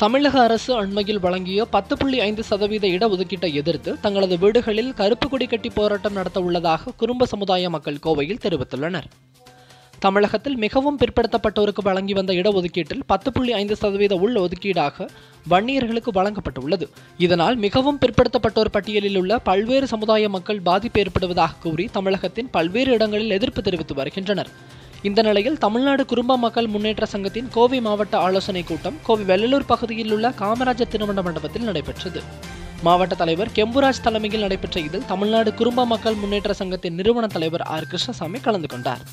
தமிழக அரசு அண்மையில் வழங்கிய பத்து புள்ளி ஐந்து சதவீத இடஒதுக்கீட்டை எதிர்த்து தங்களது வீடுகளில் கருப்பு கொடி கட்டி போராட்டம் நடத்த உள்ளதாக குறும்ப சமுதாய மக்கள் கோவையில் தெரிவித்துள்ளனர் தமிழகத்தில் மிகவும் பிற்படுத்தப்பட்டோருக்கு வழங்கி வந்த இடஒதுக்கீட்டில் பத்து புள்ளி ஐந்து சதவீத உள் ஒதுக்கீடாக வன்னியர்களுக்கு வழங்கப்பட்டுள்ளது இதனால் மிகவும் பிற்படுத்தப்பட்டோர் பட்டியலில் உள்ள பல்வேறு சமுதாய மக்கள் பாதிப்பு ஏற்படுவதாக கூறி தமிழகத்தின் பல்வேறு இடங்களில் எதிர்ப்பு தெரிவித்து வருகின்றனர் இந்த நிலையில் தமிழ்நாடு குறும்ப மக்கள் முன்னேற்ற சங்கத்தின் கோவை மாவட்ட ஆலோசனைக் கூட்டம் கோவை வெள்ளலூர் பகுதியில் உள்ள காமராஜர் திருமண மண்டபத்தில் நடைபெற்றது மாவட்ட தலைவர் கெம்புராஜ் தலைமையில் நடைபெற்ற இதில் தமிழ்நாடு குறும்ப மக்கள் முன்னேற்ற சங்கத்தின் நிறுவன தலைவர் ஆர் கிருஷ்ணசாமி கலந்து கொண்டார்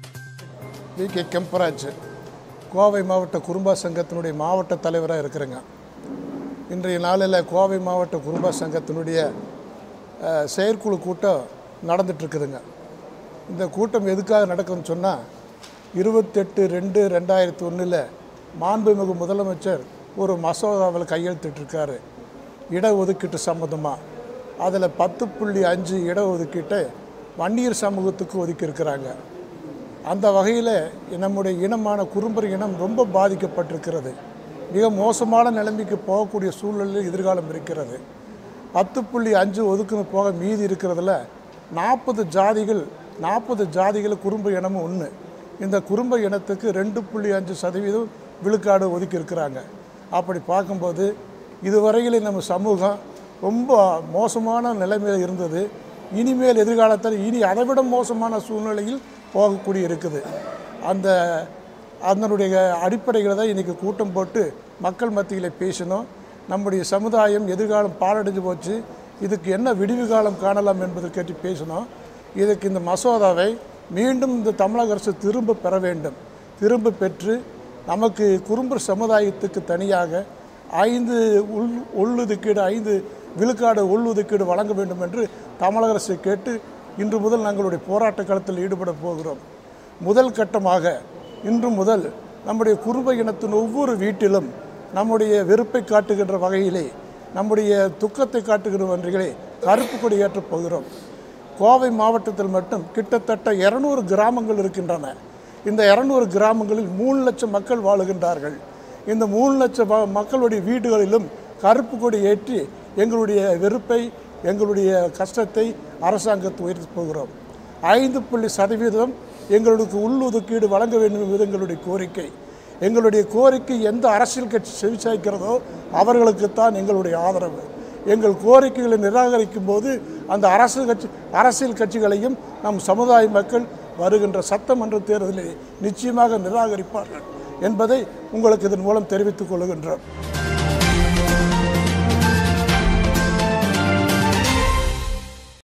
வி கே கெம்பராஜ் கோவை மாவட்ட குறும்பா சங்கத்தினுடைய மாவட்ட தலைவராக இருக்கிறேங்க இன்றைய நாளில் கோவை மாவட்ட குறும்பா சங்கத்தினுடைய அஹ், செயற்குழு கூட்டம் நடந்துட்டுருக்குதுங்க இந்த கூட்டம் எதுக்காக நடக்குதுன்னு சொன்னால் இருபத்தெட்டு ரெண்டு ரெண்டாயிரத்தி ஒன்றில் மாண்புமிகு முதலமைச்சர் ஒரு மசோதாவில் கையெழுத்திட்டிருக்காரு இடஒதுக்கீட்டு சம்மந்தமாக அதில் பத்து புள்ளி அஞ்சு இடஒதுக்கீட்டை வன்னியர் சமூகத்துக்கு ஒதுக்கியிருக்கிறாங்க அந்த வகையில் நம்முடைய இனமான குறும்பர் இனம் ரொம்ப பாதிக்கப்பட்டிருக்கிறது மிக மோசமான நிலைமைக்கு போகக்கூடிய சூழ்நிலையில் எதிர்காலம் இருக்கிறது பத்து புள்ளி அஞ்சு ஒதுக்குன்னு போக மீதி இருக்கிறதுல நாற்பது ஜாதிகள் நாற்பது ஜாதிகள் குறும்ப இனமும் ஒன்று இந்த குறும்ப இனத்துக்கு ரெண்டு புள்ளி அஞ்சு சதவீதம் விழுக்காடு ஒதுக்கி இருக்கிறாங்க அப்படி பார்க்கும்போது இதுவரையில் நம்ம சமூகம் ரொம்ப மோசமான நிலைமையில் இருந்தது இனிமேல் எதிர்காலத்தில் இனி அதைவிட மோசமான சூழ்நிலையில் போகக்கூடிய இருக்குது அந்த அதனுடைய அடிப்படையில் தான் இன்றைக்கி கூட்டம் போட்டு மக்கள் மத்தியில் பேசினோம் நம்முடைய சமுதாயம் எதிர்காலம் பாலடைஞ்சு போச்சு இதுக்கு என்ன விடிவு காலம் காணலாம் என்பதை கேட்டு பேசினோம் இதுக்கு இந்த மசோதாவை மீண்டும் இந்த தமிழக அரசு திரும்ப பெற வேண்டும் திரும்ப பெற்று நமக்கு குறும்பர் சமுதாயத்துக்கு தனியாக ஐந்து உள் உள்ளொதுக்கீடு ஐந்து விழுக்காடு உள்ளொதுக்கீடு வழங்க வேண்டும் என்று தமிழக அரசு கேட்டு இன்று முதல் நாங்களுடைய போராட்ட களத்தில் ஈடுபட போகிறோம் முதல் கட்டமாக இன்று முதல் நம்முடைய குறும்ப இனத்தின் ஒவ்வொரு வீட்டிலும் நம்முடைய வெறுப்பை காட்டுகின்ற வகையிலே நம்முடைய துக்கத்தை காட்டுகின்ற வகையிலே கருப்பு கொடி ஏற்றப் போகிறோம் கோவை மாவட்டத்தில் மட்டும் கிட்டத்தட்ட இரநூறு கிராமங்கள் இருக்கின்றன இந்த இரநூறு கிராமங்களில் மூணு லட்சம் மக்கள் வாழுகின்றார்கள் இந்த மூணு லட்சம் ம- மக்களுடைய வீடுகளிலும் கருப்பு கொடி ஏற்றி எங்களுடைய வெறுப்பை எங்களுடைய கஷ்டத்தை அரசாங்கத்தை உயர்த்தி போகிறோம் ஐந்து புள்ளி சதவீதம் எங்களுக்கு உள்ளொதுக்கீடு வழங்க வேண்டும் என்பது எங்களுடைய கோரிக்கை எங்களுடைய கோரிக்கை எந்த அரசியல் கட்சி செவிசாய்க்கிறதோ அவர்களுக்குத்தான் எங்களுடைய ஆதரவு எங்கள் கோரிக்கைகளை நிராகரிக்கும் போது அந்த அரசு கட்சி அரசியல் கட்சிகளையும் நம் சமுதாய மக்கள் வருகின்ற சட்டமன்ற தேர்தலில் நிச்சயமாக நிராகரிப்பார்கள் என்பதை உங்களுக்கு இதன் மூலம் தெரிவித்துக் கொள்கின்றோம்